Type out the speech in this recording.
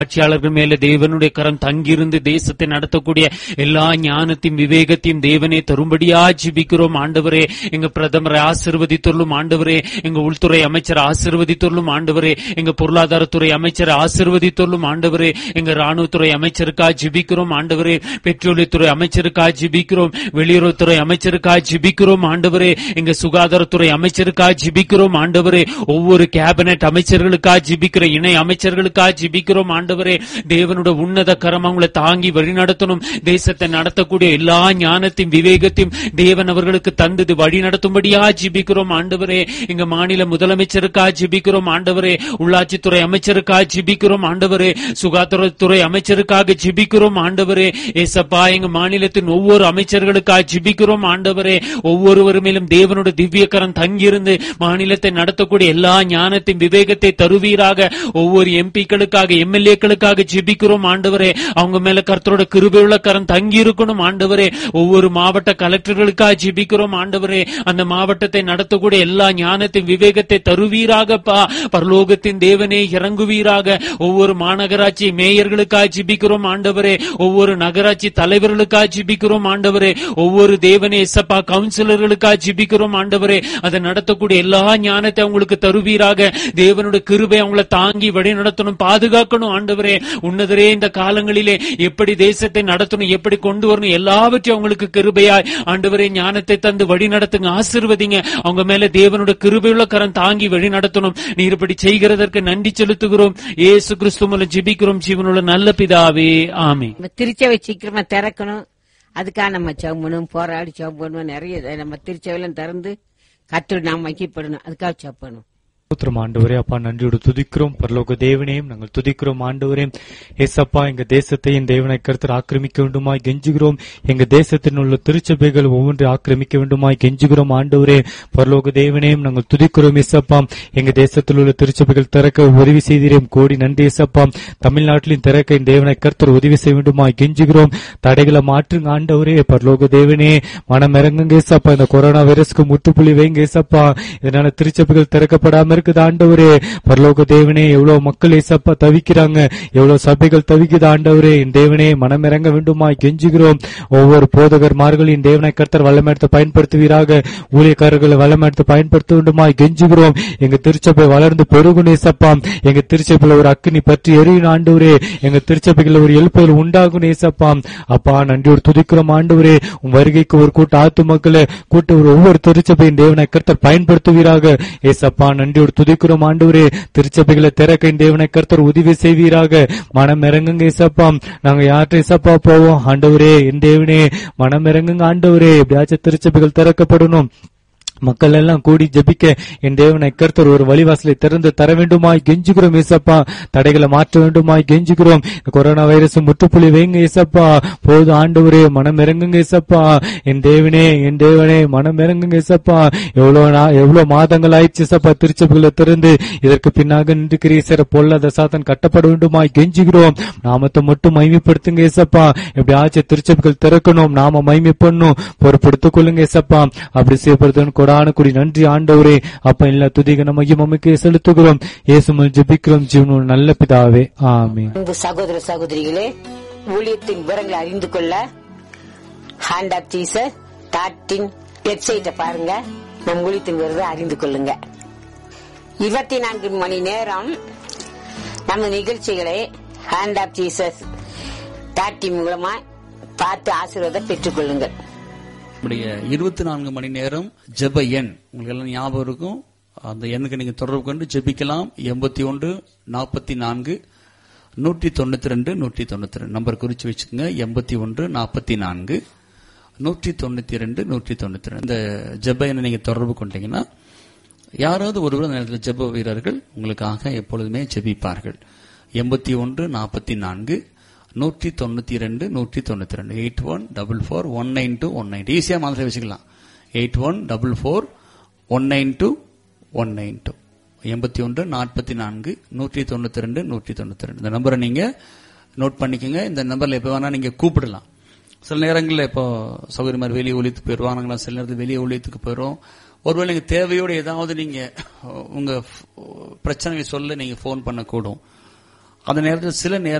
ஆட்சியாளர்கள் மேல தேவனுடைய கரம் தங்கியிருந்து தேசத்தை நடத்தக்கூடிய எல்லா ஞானத்தையும் விவேகத்தையும் தேவனே தரும்படியா ஜிபிக்கிறோம் ஆண்டவரே எங்க பிரதமரை ஆசிர்வதித்துள்ளும் ஆண்டவரே எங்க உள்துறை அமைச்சர் ஆசிர்வதித்துள்ளும் ஆண்டவரே எங்க பொருளாதாரத்துறை அமைச்சர் ஆசிர்வதித்துள்ளும் ஆண்டவரே எங்க ராணுவத்துறை அமைச்சருக்கா ஜிபிக்கிறோம் ஆண்டவரே பெட்ரோலியத்துறை அமைச்சருக்கா ஜிபிக்கிறோம் வெளியுறவுத்துறை அமைச்சருக்கா ஜிபிக்கிறோம் ஆண்டவரே எங்க சுகாதாரத்துறை அமைச்சருக்கா ஜிபிக்கிறோம் ஆண்டவரே ஒவ்வொரு கேபினெட் அமைச்சர்களுக்கா ஜிபிக்கிற இணை அமைச்சர்களுக்கா ஜிபிக்கிறோம் ஆண்டவரே தேவனுடைய உன்னத கரம் அவங்களை தாங்கி வழிநடத்தணும் தேசத்தை நடத்தக்கூடிய எல்லா ஞானத்தையும் விவேகத்தையும் தேவன் அவர்களுக்கு தந்தது வழி நடத்தும்படியா ஜிபிக்கிறோம் ஆண்டவரே எங்க மாநில முதலமைச்சருக்கா ஜிபிக்கிறோம் ஆண்டவரே உள்ளாட்சித்துறை அமைச்சருக்கா ஜிபிக்கிறோம் ஆண்டவரே சுகாதாரத்துறை அமைச்சருக்காக ஜிபிக்கிறோம் ஆண்டவரே ஏசப்பா எங்க மாநிலத்தின் ஒவ்வொரு அமைச்சர்களுக்கா ஜிபிக்கிறோம் ஆண்டவரே ஒவ்வொருவர் மேலும் தேவனுடைய திவ்யக்கரம் தங்கியிருந்து மாநிலத்தை நடத்தக்கூடிய எல்லா ஞானத்தையும் விவேகத்தை தருவீராக ஒவ்வொரு எம்பிக்களுக்காக எம்எல்ஏக்களுக்காக ஜெபிக்கிறோம் ஆண்டவரே அவங்க மேல கர்த்தரோட கிருபையுள்ள கரம் தங்கி இருக்கணும் ஆண்டவரே ஒவ்வொரு மாவட்ட கலெக்டர்களுக்காக ஜெபிக்கிறோம் ஆண்டவரே அந்த மாவட்டத்தை நடத்தக்கூடிய எல்லா ஞானத்தையும் விவேகத்தை தருவீராகப்பா பரலோகத்தின் தேவனே இறங்குவீராக ஒவ்வொரு மாநகராட்சி மேயர்களுக்காக ஜெபிக்கிறோம் ஆண்டவரே ஒவ்வொரு நகராட்சி தலைவர்களுக்காக ஜெபிக்கிறோம் ஆண்டவரே ஒவ்வொரு தேவனே எசப்பா கவுன்சிலர்களுக்காக ஜெபிக்கிறோம் ஆண்டவரே அதை நடத்தக்கூடிய எல்லா ஞானத்தை அவங்களுக்கு தருவீராக தேவனுடைய கிருபை அவங்கள தாங்கி வழி நடத்தணும் பாதுகாக்கணும் ஆண்டவரே உன்னதரே இந்த காலங்களிலே எப்படி தேசத்தை நடத்தணும் எப்படி கொண்டு வரணும் எல்லாவற்றையும் அவங்களுக்கு கிருபையாய் ஆண்டவரே ஞானத்தை தந்து வழி நடத்துங்க ஆசிர்வதிங்க அவங்க மேல தேவனுடைய கிருபையுள்ள கரம் தாங்கி வழி நடத்தணும் நீர் இப்படி செய்கிறதற்கு நன்றி செலுத்துகிறோம் ஏசு கிறிஸ்து மூலம் ஜெபிக்கிறோம் ஜீவனுள்ள நல்ல பிதாவே ஆமே நம்ம திருச்சபை சீக்கிரமா திறக்கணும் அதுக்காக நம்ம சம்பணும் போராடி சம்பணும் நிறைய இதை நம்ம திருச்சபையில திறந்து கத்து நாம் வைக்கப்படணும் அதுக்காக சப்பணும் ஸ்தோத்திரம் ஆண்டவரே அப்பா நன்றியோடு துதிக்கிறோம் பரலோக தேவனையும் நாங்கள் துதிக்கிறோம் ஆண்டவரே ஏசப்பா எங்க தேசத்தை என் தேவனை கருத்தர் ஆக்கிரமிக்க வேண்டுமாய் கெஞ்சுகிறோம் எங்க தேசத்தில் உள்ள திருச்சபைகள் ஒவ்வொன்றை ஆக்கிரமிக்க வேண்டுமாய் கெஞ்சுகிறோம் ஆண்டவரே பரலோக தேவனையும் நாங்கள் துதிக்கிறோம் ஏசப்பா எங்க தேசத்தில் உள்ள திருச்சபைகள் திறக்க உதவி செய்தீரேன் கோடி நன்றி ஏசப்பா தமிழ்நாட்டிலும் திறக்க என் தேவனை கருத்தர் உதவி செய்ய வேண்டுமாய் கெஞ்சுகிறோம் தடைகளை மாற்றுங்க ஆண்டவரே பரலோக தேவனே மனம் இறங்குங்க ஏசப்பா இந்த கொரோனா வைரஸ்க்கு முற்றுப்புள்ளி வைங்க ஏசப்பா இதனால திருச்சபைகள் திறக்கப்படாம இருக்குது ஆண்டவரே பரலோக தேவனே எவ்வளவு மக்கள் ஏசப்பா தவிக்கிறாங்க எவ்வளவு சபைகள் தவிக்குது ஆண்டவரே என் தேவனே மனம் இறங்க வேண்டுமா கெஞ்சுகிறோம் ஒவ்வொரு போதகர்மார்களின் தேவனை கர்த்தர் வல்லமெடுத்து பயன்படுத்துவீராக ஊழியக்காரர்களை வல்லமெடுத்து பயன்படுத்த வேண்டுமா கெஞ்சுகிறோம் எங்க திருச்சபை வளர்ந்து பெருகும் ஏசப்பா எங்க திருச்சபையில ஒரு அக்கினி பற்றி எரியும் ஆண்டவரே எங்க திருச்சபைகள் ஒரு எழுப்புதல் உண்டாகும் ஏசப்பா அப்பா நன்றியோடு துதிக்கிறோம் ஆண்டவரே உன் வருகைக்கு ஒரு கூட்ட ஆத்து மக்களை கூட்ட ஒரு ஒவ்வொரு திருச்சபையின் தேவனை கர்த்தர் பயன்படுத்துவீராக ஏசப்பா நன்றியோடு துதிக்கிறோம் ஆண்டவரே திருச்சபைகளை திறக்க இந்த தேவனை கர்த்தர் உதவி செய்வீராக மனம் இறங்குங்க ஏசப்பா நாங்க யார்கிட்ட ஏசப்பா போவோம் ஆண்டவரே என் தேவனே மனம் இறங்குங்க ஆண்டவரே எப்படியாச்சும் திருச்சபைகள் திறக்கப்படணும் மக்கள் எல்லாம் கூடி ஜெபிக்க என் தேவனை கர்த்தர் ஒரு வழிவாசலை திறந்து தர வேண்டுமாய் கெஞ்சுகிறோம் ஏசப்பா தடைகளை மாற்ற வேண்டுமாய் கெஞ்சுகிறோம் இந்த கொரோனா வைரஸ் முற்றுப்புள்ளி வைங்க ஏசப்பா போது ஆண்டவரே மனம் இறங்குங்க ஏசப்பா என் தேவனே என் தேவனே மனம் இறங்குங்க ஏசப்பா எவ்வளவு நா- எவ்வளவு மாதங்கள் ஆயிடுச்சு ஏசப்பா திருச்சபைகளை திறந்து இதற்கு பின்னாக நின்று கிரீசர பொல்லாத சாத்தன் கட்டப்பட வேண்டுமாய் கெஞ்சுகிறோம் நாமத்தை மட்டும் மைமைப்படுத்துங்க ஏசப்பா எப்படியாச்சும் திருச்சபைகள் திறக்கணும் நாம மைமை பண்ணும் பொறுப்படுத்திக் கொள்ளுங்க ஏசப்பா அப்படி செய்யப்படுதுன்னு கொடான கூடி நன்றி ஆண்டவரே அப்ப எல்லா துதிக நம்ம மம்மிக்கு செலுத்துகிறோம் இயேசுமல் ஜெபிக்கிறோம் ஜீவனோட நல்ல பிதாவே ஆமென் அன்பு சகோதர சகோதரிகளே ஊழியத்தின் விவரங்களை அறிந்து கொள்ள ஹேண்ட் ஆப் ஜீசஸ் டாட்டின் வெப்சைட்டை பாருங்க நம் ஊழியத்தின் விவரத்தை அறிந்து கொள்ளுங்க இருபத்தி நான்கு மணி நேரம் நம்ம நிகழ்ச்சிகளை ஹேண்ட் ஆப் ஜீசஸ் டாட்டின் மூலமா பார்த்து ஆசீர்வாதம் பெற்றுக் கொள்ளுங்கள் நம்முடைய இருபத்தி நான்கு மணி நேரம் ஜெப எண் உங்களுக்கு எல்லாம் ஞாபகம் இருக்கும் அந்த எண்ணுக்கு நீங்க தொடர்பு கொண்டு ஜெபிக்கலாம் எண்பத்தி ஒன்று நாற்பத்தி நான்கு நூற்றி தொண்ணூத்தி ரெண்டு நூற்றி தொண்ணூத்தி ரெண்டு நம்பர் குறிச்சு வச்சுக்கோங்க எண்பத்தி ஒன்று நாற்பத்தி நான்கு நூற்றி தொண்ணூத்தி ரெண்டு நூற்றி தொண்ணூத்தி ரெண்டு இந்த ஜெப எண்ணை நீங்க தொடர்பு கொண்டீங்கன்னா யாராவது ஒருவர் அந்த நேரத்தில் ஜெப வீரர்கள் உங்களுக்காக எப்பொழுதுமே ஜெபிப்பார்கள் எண்பத்தி ஒன்று நாற்பத்தி நான்கு நூற்றி தொண்ணூத்தி ரெண்டு நூற்றி தொண்ணூத்தி ரெண்டு eight one double four one nine two one nine ஈஸியா மாதிரி வச்சுக்கலாம் eight one double four one nine two one nine two எண்பத்தி ஒன்று நாற்பத்தி நான்கு நூற்றி தொண்ணூத்தி ரெண்டு நூற்றி தொண்ணூத்தி ரெண்டு இந்த நம்பரை நீங்க நோட் பண்ணிக்கோங்க இந்த நம்பர்ல எப்ப வேணா நீங்க கூப்பிடலாம் சில நேரங்களில் இப்போ சௌகரியமா வெளியே ஒழித்து போயிடுவாங்க சில நேரத்தில் வெளியே ஒழித்துக்கு போயிடும் ஒருவேளை நீங்க தேவையோடு ஏதாவது நீங்க உங்க பிரச்சனையை சொல்ல நீங்க ஃபோன் பண்ணக்கூடும் அந்த நேரத்தில் சில நேரம்